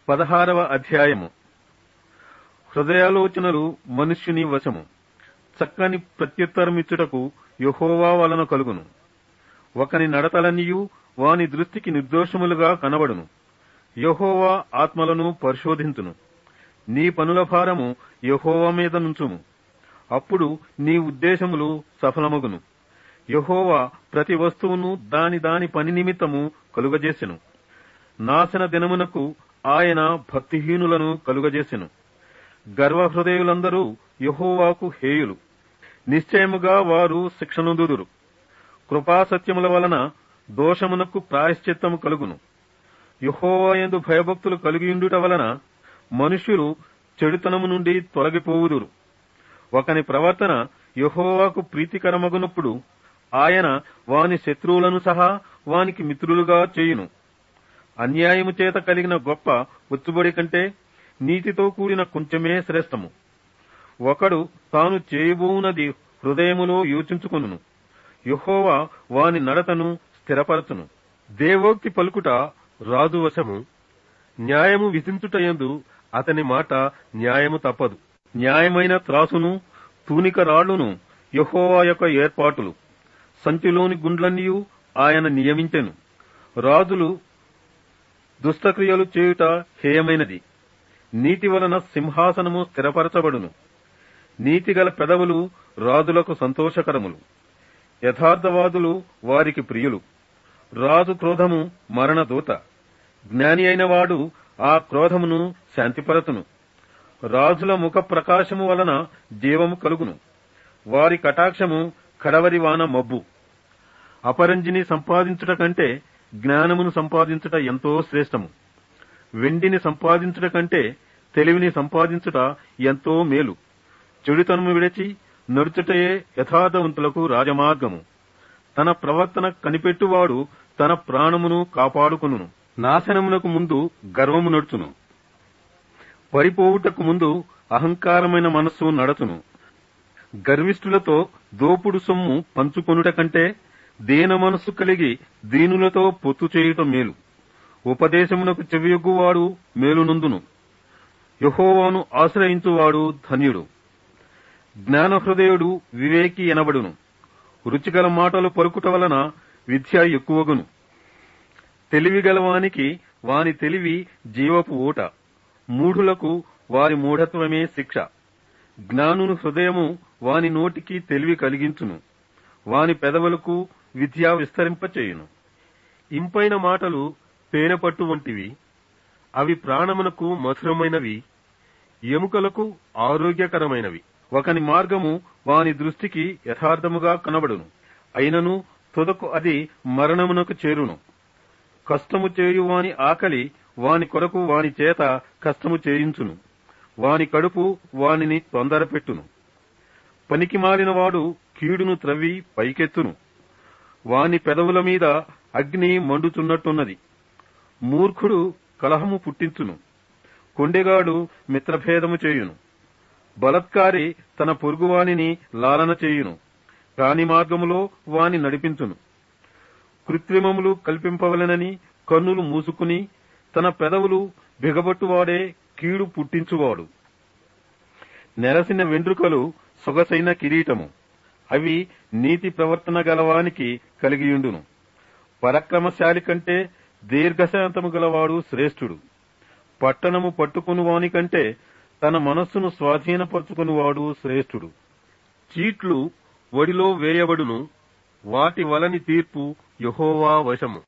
పదహారవ అధ్యాయము హృదయాలోచనలు మనుష్యుని వశము చక్కని ప్రత్యుత్తరమిచ్చుటకు యెహోవా వలన కలుగును ఒకని నడతలనియు వాని దృష్టికి నిర్దోషములుగా కనబడును యెహోవా ఆత్మలను పరిశోధించును నీ పనుల భారము యెహోవా మీద నుంచుము అప్పుడు నీ ఉద్దేశములు సఫలమగును యెహోవా ప్రతి వస్తువును దాని దాని పని నిమిత్తము కలుగజేసెను నాశన దినమునకు ఆయన భక్తిహీనులను కలుగజేసెను గర్వహృదయులందరూ యెహోవాకు హేయులు నిశ్చయముగా వారు శిక్షనుదురు కృపాసత్యముల వలన దోషమునకు ప్రాయశ్చిత్తము కలుగును యెహోవాయందు భయభక్తులు కలిగియుండుట వలన మనుష్యులు చెడుతనము నుండి తొలగిపోవుదురు ఒకని ప్రవర్తన యెహోవాకు ప్రీతికరమగునప్పుడు ఆయన వాని శత్రువులను సహా వానికి మిత్రులుగా చేయును అన్యాయము చేత కలిగిన గొప్ప ఒత్తుబడి కంటే నీతితో కూడిన కొంచెమే శ్రేష్టము ఒకడు తాను చేయబోనది హృదయములో యోచించుకొనును యెహోవా వాని నడతను స్థిరపరచును దేవోక్తి పలుకుట రాజు వశము న్యాయము విధించుటయందు అతని మాట న్యాయము తప్పదు న్యాయమైన త్రాసును తూనిక రాళ్లును యెహోవా యొక్క ఏర్పాటులు సంచిలోని గుండ్లన్నీయు ఆయన నియమించెను రాజులు దుష్టక్రియలు చేయుట హేయమైనది నీతి వలన సింహాసనము స్థిరపరచబడును నీతిగల పెదవులు రాజులకు సంతోషకరములు యథార్థవాదులు వారికి ప్రియులు రాజు క్రోధము మరణదూత జ్ఞాని అయిన వాడు ఆ క్రోధమును శాంతిపరచును రాజుల ముఖ ప్రకాశము వలన జీవము కలుగును వారి కటాక్షము కడవరి వాన మబ్బు అపరంజిని సంపాదించుట కంటే జ్ఞానమును సంపాదించుట ఎంతో శ్రేష్టము వెండిని సంపాదించుట కంటే తెలివిని సంపాదించుట ఎంతో మేలు చెడుతనము విడిచి నడుచుటయే యథార్థవంతులకు రాజమార్గము తన ప్రవర్తన కనిపెట్టువాడు తన ప్రాణమును కాపాడుకొనును నాశనమునకు ముందు గర్వము నడుచును పరిపోవుటకు ముందు అహంకారమైన మనస్సు నడచును గర్విష్ఠులతో దోపుడు సొమ్ము పంచుకొనుట కంటే దీన మనస్సు కలిగి దీనులతో పొత్తు చేయుట మేలు ఉపదేశమునకు చెవియొగ్గువాడు మేలునందును యహోవాను ఆశ్రయించువాడు ధన్యుడు జ్ఞాన హృదయుడు వివేకి ఎనబడును రుచిగల మాటలు పలుకుట వలన విద్య ఎక్కువగును తెలివిగలవానికి వాని తెలివి జీవపు ఊట మూఢులకు వారి మూఢత్వమే శిక్ష జ్ఞానుని హృదయము వాని నోటికి తెలివి కలిగించును వాని పెదవులకు విద్య విస్తరింపచేయును ఇంపైన మాటలు తేనెపట్టు వంటివి అవి ప్రాణమునకు మధురమైనవి ఎముకలకు ఆరోగ్యకరమైనవి ఒకని మార్గము వాని దృష్టికి యథార్థముగా కనబడును అయినను తుదకు అది మరణమునకు చేరును కష్టము చేయు వాని ఆకలి వాని కొరకు వాని చేత కష్టము చేయించును వాని కడుపు వానిని తొందరపెట్టును పనికి మాలిన వాడు కీడును త్రవ్వి పైకెత్తును వాని పెదవుల మీద అగ్ని మండుచున్నట్టున్నది మూర్ఖుడు కలహము పుట్టించును కొండెగాడు మిత్రభేదము చేయును బలత్కారి తన పొరుగువానిని లాలన చేయును కాని మార్గములో వాని నడిపించును కృత్రిమములు కల్పింపవలెనని కన్నులు మూసుకుని తన పెదవులు బిగబట్టువాడే కీడు పుట్టించువాడు నెరసిన వెంట్రుకలు సొగసైన కిరీటము అవి నీతి ప్రవర్తన గలవానికి కలిగియుండును పరక్రమశాలి కంటే దీర్ఘశాంతము గలవాడు శ్రేష్ఠుడు పట్టణము పట్టుకుని వాని కంటే తన మనస్సును స్వాధీనపరుచుకునివాడు శ్రేష్ఠుడు చీట్లు వడిలో వేయబడును వాటి వలని తీర్పు యహోవా వశము